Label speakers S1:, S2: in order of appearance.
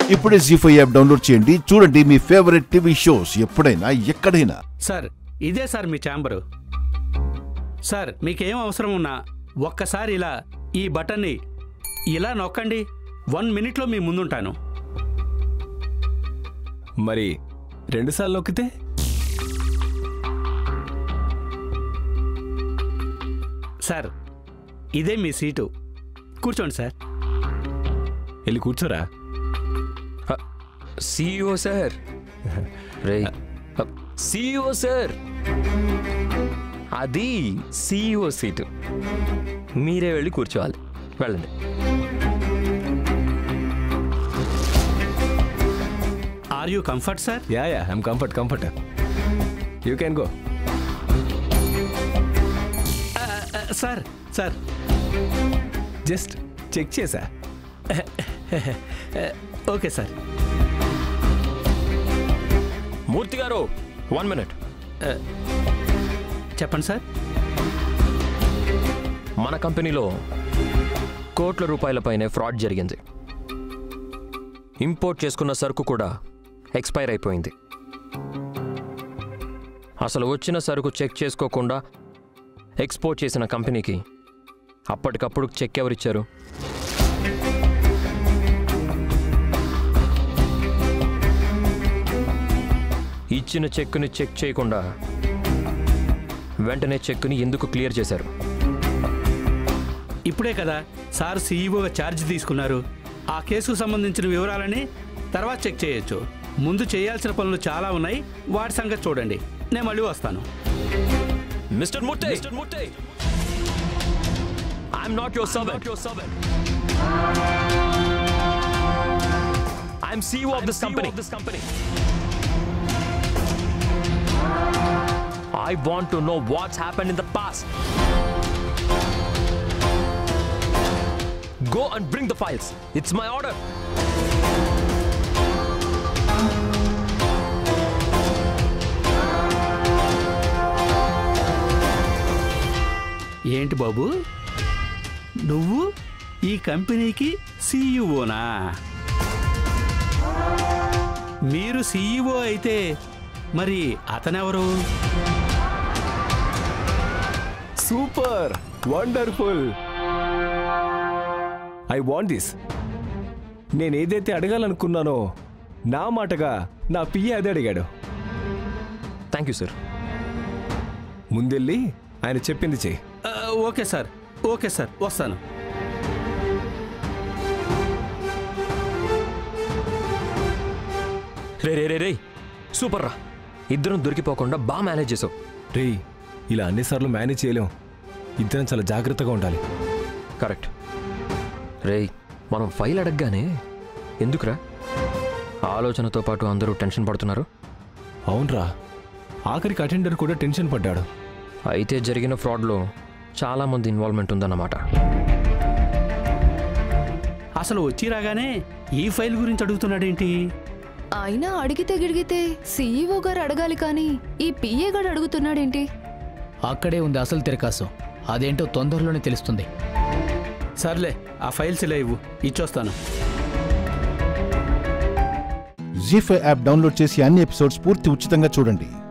S1: ఇప్పుడే G five app download చేయండి చూడండి మీ ఫేవరెట్ టీవీ షోస్ ఎప్పుడైనా ఎక్కడైనా
S2: సార్ ఇదే సార్ మీ ఛాంబరు సార్ మీకేం అవసరం ఉన్నా ఒక్కసారి ఇలా ఈ బటన్ని ఇలా నొక్కండి వన్ మినిట్లో మీ ముందుంటాను
S3: మరి రెండుసార్లు నొక్కితే
S2: సార్ ఇదే మీ సీటు కూర్చోండి సార్
S3: వెళ్ళి కూర్చోరా
S4: సిఇఓ సార్ రే సిఇఓ సార్ అది సిఇఓ సీటు మీరే వెళ్ళి కూర్చోవాలి వెళ్ళండి
S2: are you comfort sir
S3: ya ya I'm comfort comfort you can go
S2: sir sir
S3: just check చేసా
S2: ఓకే సార్
S4: మూర్తి గారు వన్ మినిట్
S2: చెప్పండి సార్
S4: మన కంపెనీలో కోట్ల రూపాయల పైనే ఫ్రాడ్ జరిగింది ఇంపోర్ట్ చేసుకున్న సరుకు కూడా ఎక్స్పైర్ అయిపోయింది అసలు వచ్చిన సరుకు చెక్ చేసుకోకుండా ఎక్స్పోర్ట్ చేసిన కంపెనీకి అప్పటికప్పుడు చెక్ ఎవరిచ్చారు ఇచ్చిన చెక్కుని చెక్ చేయకుండా వెంటనే చెక్కుని ఎందుకు క్లియర్ చేశారు
S2: ఇప్పుడే కదా సార్ సీఈఓగా ఛార్జ్ తీసుకున్నారు ఆ కేసుకు సంబంధించిన వివరాలని తర్వాత చెక్ చేయొచ్చు ముందు చేయాల్సిన పనులు చాలా ఉన్నాయి వాటి సంగతి చూడండి నేను మళ్ళీ వస్తాను
S4: mister Murthy mister Murthy I'm not your servant your servant I'm CEO of this company this company I want to know what's happened in the past. Go and bring the files. It's my order.
S2: ఏంటి బాబు నువ్వు ఈ కంపెనీకి సీఈఓనా మీరు CEO అయితే మరి అతనెవరు
S3: super wonderful I want this నేను ఏదైతే అడగాలనుకున్నానో నా మాటగా నా పియ్య అదే అడిగాడు
S4: థ్యాంక్ యూ సార్
S3: ముందెళ్ళి ఆయన చెప్పింది చెయ్యి
S2: ఆ, ఓకే సార్ ఓకే సార్ వస్తాను
S4: రే రే రే రే సూపర్ రా ఇద్దరం దొరికిపోకుండా బాగా మేనేజ్ చేసావు
S3: రేయ్ ఇలా అన్నిసార్లు మేనేజ్ చేయలేం ఇద్దరం చాలా జాగ్రత్తగా ఉండాలి
S4: కరెక్ట్ రేయ్ మనం ఫైల్ అడగగానే ఎందుకురా ఆలోచనతో పాటు అందరూ టెన్షన్ పడుతున్నారు
S3: అవునరా ఆఖరికి అటెండర్ కూడా టెన్షన్ పడ్డాడు
S4: అయితే జరిగిన ఫ్రాడ్లో చాలామంది ఇన్వాల్వ్మెంట్ ఉందన్నమాట
S2: అసలు వచ్చి రాగానే ఈ ఫైల్ గురించి అడుగుతున్నాడేంటి
S5: అయినా అడిగితే గిడిగితే సీఈఓ గారు అడగాలి కానీ ఈ పిఏ గారు అడుగుతున్నాడేంటి
S6: అక్కడే ఉంది అసలు తిరకాసం అదేంటో తొందరలోనే తెలుస్తుంది
S2: సర్లే ఆ ఫైల్స్ ఇలా ఇవ్వు ఇచ్చొస్తాను
S1: జీ ఫైవ్ యాప్ డౌన్లోడ్ చేసి అన్ని ఎపిసోడ్స్ పూర్తి ఉచితంగా చూడండి